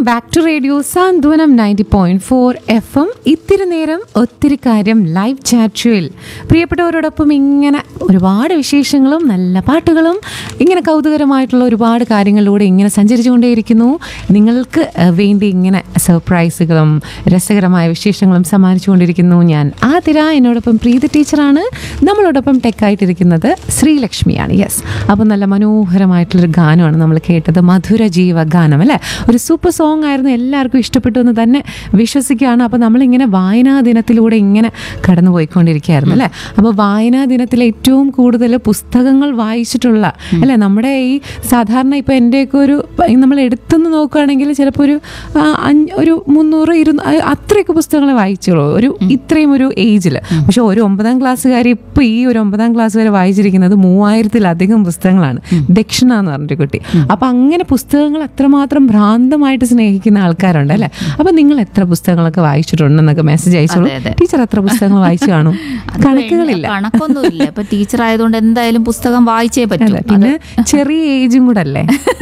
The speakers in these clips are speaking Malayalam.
Back to radio Santhwanam ninety point four F M ഇത്തിരി നേരം ഒത്തിരി കാര്യം ലൈവ് ചാറ്റുവിൽ പ്രിയപ്പെട്ടവരോടൊപ്പം ഇങ്ങനെ ഒരുപാട് വിശേഷങ്ങളും നല്ല പാട്ടുകളും ഇങ്ങനെ കൗതുകരമായിട്ടുള്ള ഒരുപാട് കാര്യങ്ങളിലൂടെ ഇങ്ങനെ സഞ്ചരിച്ചുകൊണ്ടേയിരിക്കുന്നു നിങ്ങൾക്ക് ഏഹ്, വേണ്ടി ഇങ്ങനെ സർപ്രൈസുകളും രസകരമായ വിശേഷങ്ങളും സമ്മാനിച്ചുകൊണ്ടിരിക്കുന്നു ഞാൻ ആതിര എന്നോടൊപ്പം പ്രീതി ടീച്ചറാണ് നമ്മളോടൊപ്പം ടെക്കായിട്ടിരിക്കുന്നത് ശ്രീലക്ഷ്മിയാണ് യെസ് അപ്പം നല്ല മനോഹരമായിട്ടുള്ളൊരു ഗാനമാണ് നമ്മൾ കേട്ടത് മധുര ജീവ ഗാനം അല്ലേ ഒരു സൂപ്പർ സോങ് ആയിരുന്നു എല്ലാവർക്കും ഇഷ്ടപ്പെട്ടു എന്ന് തന്നെ വിശ്വസിക്കുകയാണ് അപ്പോൾ നമ്മളിങ്ങനെ വായനാ ദിനത്തിലൂടെ ഇങ്ങനെ കടന്നു പോയിക്കൊണ്ടിരിക്കുകയായിരുന്നു അല്ലേ അപ്പോൾ വായനാ ദിനത്തിൽ ഏറ്റവും കൂടുതൽ പുസ്തകങ്ങൾ വായിച്ചിട്ടുള്ള അല്ലേ നമ്മുടെ ഈ സാധാരണ ഇപ്പോൾ എൻ്റെയൊക്കെ ഒരു നമ്മൾ എടുത്തുനിന്ന് നോക്കുകയാണെങ്കിൽ ചിലപ്പോൾ ഒരു ആ, അഞ്ഞ് ഒരു മുന്നൂറ് ഇരുന്ന് അത്രയൊക്കെ പുസ്തകങ്ങൾ വായിച്ചുള്ളൂ ഒരു ഇത്രയും ഒരു ഏജിൽ പക്ഷെ ഒരു ഒമ്പതാം ക്ലാസ്സുകാർ ഇപ്പോൾ ഈ ഒരു ഒമ്പതാം ക്ലാസ് വരെ വായിച്ചിരിക്കുന്നത് മൂവായിരത്തിലധികം പുസ്തകങ്ങളാണ് ദക്ഷിണ എന്ന് പറഞ്ഞൊരു കുട്ടി അപ്പൊ അങ്ങനെ പുസ്തകങ്ങൾ അത്രമാത്രം ഭ്രാന്തമായിട്ട് സ്നേഹിക്കുന്ന ആൾക്കാരുണ്ട് അല്ലേ അപ്പൊ നിങ്ങൾ എത്ര പുസ്തകങ്ങളൊക്കെ വായിച്ചിട്ടുണ്ടെന്നൊക്കെ മെസ്സേജ് അയച്ചോളൂ അതെ, അതെ. ടീച്ചർ എത്ര പുസ്തകങ്ങൾ വായിച്ചു കാണും അത് കണക്കുകളില്ല വേണ്ട, കണക്കൊന്നുമില്ല ഇപ്പൊ ടീച്ചർ ആയതുകൊണ്ട് എന്തായാലും പുസ്തകം വായിച്ചേ പറ്റൂ അല്ല പിന്നെ ചെറിയ ഏജും കൂടെ അല്ലേ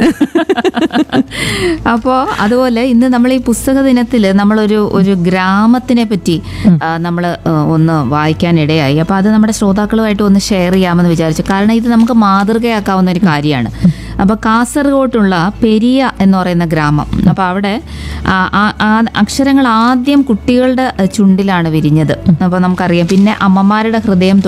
അപ്പോൾ അതുപോലെ ഇന്ന് നമ്മൾ ഈ പുസ്തക ദിനത്തിൽ നമ്മളൊരു ഒരു ഗ്രാമത്തിനെ പറ്റി നമ്മൾ ഒന്ന് വായിക്കാനിടയായി അപ്പോൾ അത് നമ്മുടെ ശ്രോതാക്കളുമായിട്ട് ഒന്ന് ഷെയർ ചെയ്യാമെന്ന് വിചാരിച്ചു കാരണം ഇത് നമുക്ക് മാതൃകയാക്കാവുന്ന ഒരു കാര്യമാണ് അപ്പോൾ കാസർഗോട്ടുള്ള പെരിയ എന്ന് പറയുന്ന ഗ്രാമം അപ്പോൾ അവിടെ ആ, ആ, ആ അക്ഷരങ്ങൾ ആദ്യം കുട്ടികളുടെ ചുണ്ടിലാണ് വിരിഞ്ഞത് അപ്പോൾ നമുക്കറിയാം പിന്നെ അമ്മമാരുടെ ഹൃദയം